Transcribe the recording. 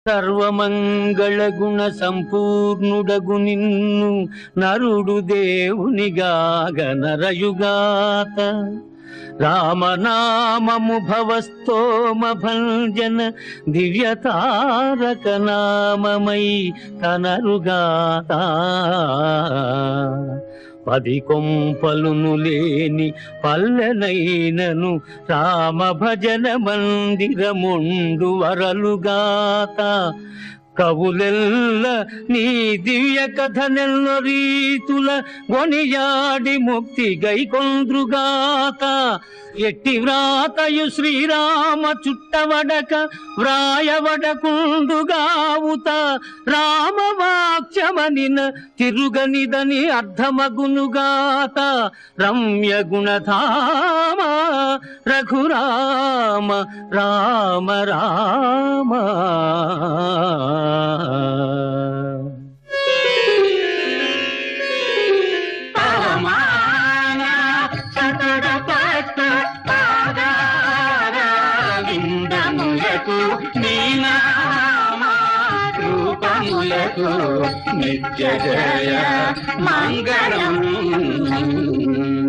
సర్వమంగళ గుణ సంపూర్ణుడగు నిన్ను నరుడు దేవునిగాగ నరయుగాత రామనామము భవస్తోమ భంజన దివ్య తారక నామమై కనరుగాత పది కొంపలును లేని పల్లెనైనను రామ భజన మందిరముండు వరలుగాత కవులెల్ల నీ దివ్య కథ నెల్ల రీతుల గొనియాడి ముక్తి గైకొంద్రుగాత ఎట్టి వ్రాతయు శ్రీరామ చుట్టవడక వ్రాయవడకుండుగావుత రామవాక్యమనిన తిరుగనిదని అర్థమగునుగాత రమ్య గుణధామ రఘురామ రామ రామ పవమాన సతడ పట్ట పాదారవిందములకు నీనామా రూపములకు నిత్య జయ మంగళం